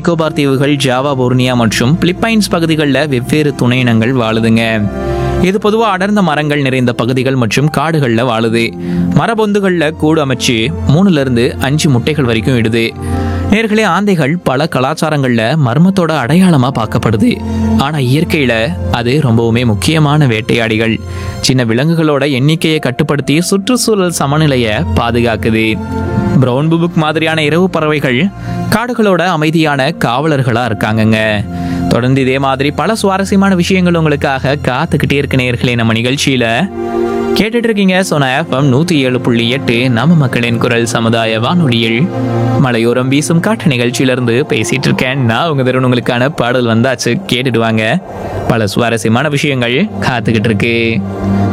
நிக்கோபார் தீவுகள் ஜாவா போர்னியா மற்றும் பிலிப்பைன்ஸ் பகுதிகளில் வெவ்வேறு துணை இனங்கள் வாழுதுங்க இது பொதுவாக அடர்ந்த மரங்கள் நிறைந்த பகுதிகள் மற்றும் காடுகளில் வாழுது மரபொந்துகளில் கூடு அமைச்சு மூணுல இருந்து அஞ்சு முட்டைகள் வரைக்கும் இடுது நேர்களே ஆந்தைகள் பல கலாச்சாரங்களில் மர்மத்தோட அடையாளமாக பார்க்கப்படுது ஆனால் இயற்கையில் அது ரொம்பவுமே முக்கியமான வேட்டையாடிகள் சின்ன விலங்குகளோட எண்ணிக்கையை கட்டுப்படுத்தி சுற்றுச்சூழல் சமநிலையை பாதுகாக்குது பிரவுன் புபுக் மாதிரியான இரவு பறவைகள் காடுகளோட அமைதியான காவலர்களாக இருக்காங்கங்க தொடர்ந்து இதே மாதிரி பல சுவாரஸ்யமான விஷயங்கள் உங்களுக்காக காத்துக்கிட்டே இருக்க நேர்களே நம்ம நிகழ்ச்சியில கேட்டுட்டு இருக்கீங்க சொன்ன எஃப்எம் நூத்தி ஏழு புள்ளி எட்டு நம்ம மக்களின் குரல் சமுதாய வானொலியில் மலையோரம் வீசும் காட்டு நிகழ்ச்சியிலிருந்து பேசிட்டு இருக்கேன் நான் உங்க தருண் உங்களுக்கான பாடல் வந்தாச்சு கேட்டுட்டு வாங்க பல சுவாரஸ்யமான விஷயங்கள் காத்துக்கிட்டு இருக்கு